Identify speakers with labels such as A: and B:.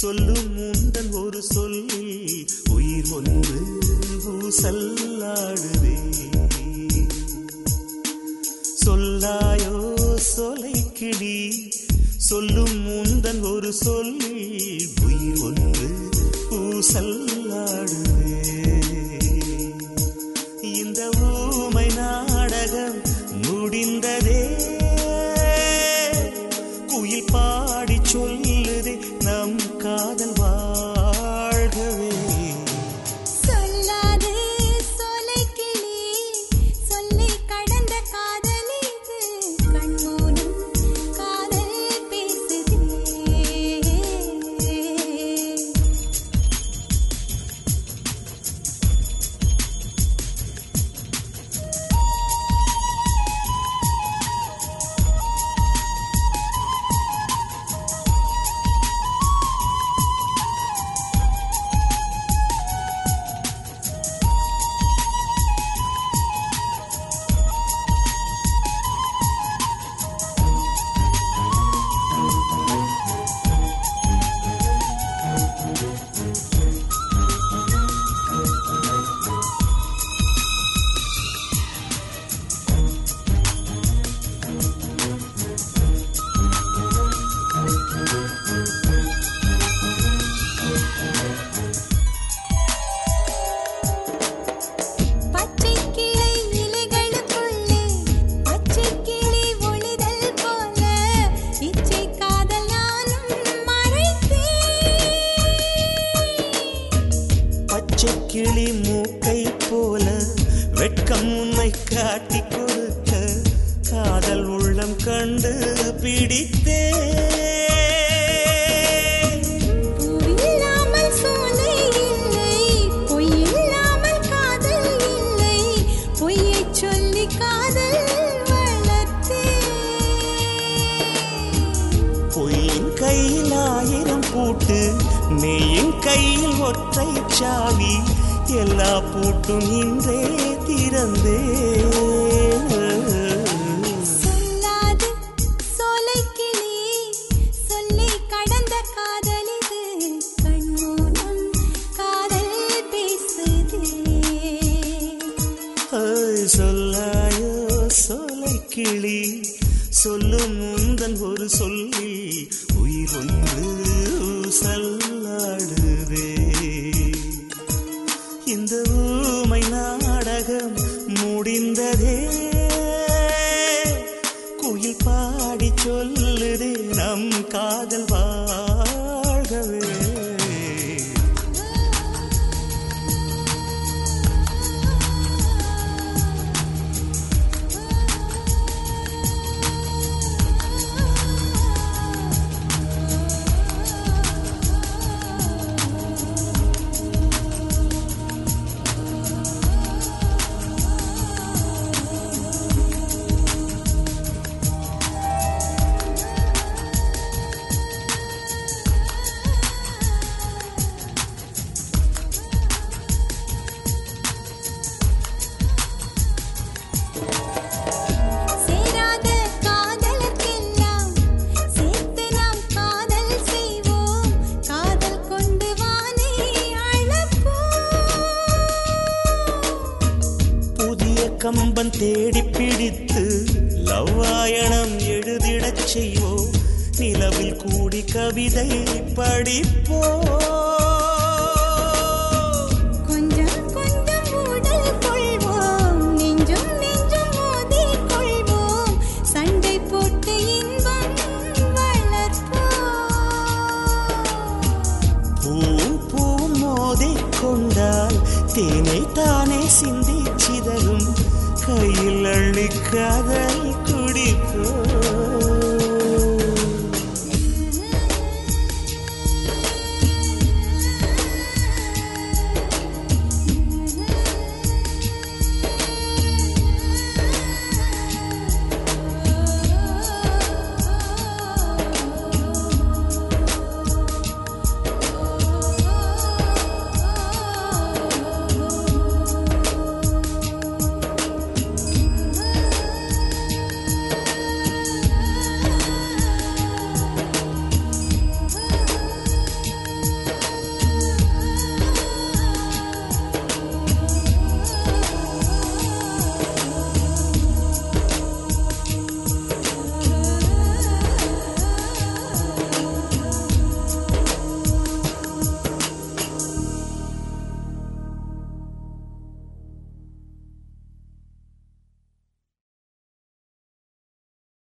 A: சொல்லும் முந்தன் ஒரு சொல்லி உயிர் ஒன்று ஊசல்லாடுதே சொல்லாயோ சொலை கிளி சொல்லும் முந்தன் ஒரு சொல்லி உயிர் ஒன்று ஊசல்லாடுதே இந்த ஊமை நாடகம் முடிந்ததே குயில் பாடி சொல்லுதே நம் காதல் வாழ்கவே
B: சொல்லாது சொலைக்கிளி சொல்லி கடந்த காதலிது கண்மூடும் காதல் பேசுதே பச்சை கிளை இலைகளுக்குள்ளே பச்சை கிளி ஒளிதல் போல இச்சை காதல் நானும் மறைத்தேன்
A: பச்சை கிளி மூக்கை போல வெட்கம் உன்னை காட்டி கொடுக்க காதல் உள்ளம் கண்டு பிடித்தே
B: பூவில்லாமல் சோலை இல்லை பொய்யில்லாமல் காதல் இல்லை பொய்யைச் சொல்லி காதல் வளர்த்தேன்
A: பொய்யின் கையில் ஆயிரம் பூட்டு மெய்யின் கையில் ஒற்றை சாவி எல்லா பூட்டும் இன்றே திறந்தே
B: சொல்லாது சோலைக்கிளி சொல்லி கடந்த காதலிது கண்மூலம் காதல் பேசுதே
A: ஐ, சொல்லாயோ சோலை கிளி சொல்லும் முந்தன் ஒரு சொல்லி உயிர் ஒன்று சல்லாடுதே இந்த ஊமை நாடகம் முடிந்ததே குயில் பாடி சொல்லுதே நம் காதல் வாழ்கவே
B: சேராத காதலுக்கெல்லாம் சேர்த்து நாம் காதல் செய்வோம் காதல் கொண்டு வானை அழப்போம்
A: புதிய கம்பன் தேடி பிடித்து லவ்வாயணம் எழுதிடச் செய்வோம் நிலவில் கூடி கவிதை படிப்போம்
B: கொஞ்சம் கொஞ்சம் உடல் கொள்வோம் நெஞ்சும் நெஞ்சும் மோதிக் கொள்வோம் சண்டை போட்டு இன்பம் வளர்ப்போம்
A: பூவும் பூவும் மோதிக் கொண்டால் தேனை தானே சிந்தி சிதறும் கையில் அள்ளி காதல் குடிப்போம்